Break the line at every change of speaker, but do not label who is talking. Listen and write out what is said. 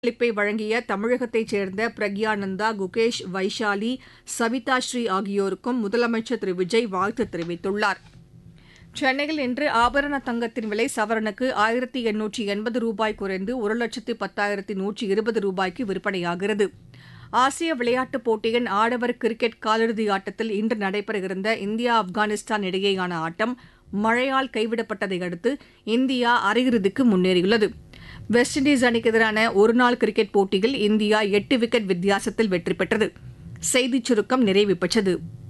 அளிப்பை வழங்கிய தமிழகத்தைச் சேர்ந்த பிரக்யானந்தா குகேஷ் வைஷாலி சவிதா ஸ்ரீ ஆகியோருக்கும் முதலமைச்சர் திரு விஜய் வாழ்த்து தெரிவித்துள்ளார் சென்னையில் இன்று ஆபரண தங்கத்தின் விலை சவரனுக்கு ஆயிரத்தி எண்ணூற்றி எண்பது ரூபாய் குறைந்து ஒரு லட்சத்து பத்தாயிரத்தி நூற்றி இருபது ரூபாய்க்கு விற்பனையாகிறது ஆசிய விளையாட்டுப் போட்டியின் ஆடவர் கிரிக்கெட் காலிறுதி ஆட்டத்தில் இன்று நடைபெற இருந்த இந்தியா ஆப்கானிஸ்தான் இடையேயான ஆட்டம் மழையால் கைவிடப்பட்டதை அடுத்து இந்தியா அரையிறுதிக்கு முன்னேறியுள்ளது வெஸ்ட் இண்டீஸ் அணிக்கு எதிரான ஒருநாள் கிரிக்கெட் போட்டியில் இந்தியா எட்டு விக்கெட் வித்தியாசத்தில் வெற்றி பெற்றது செய்திச் சுருக்கம் நிறைவு பெற்றது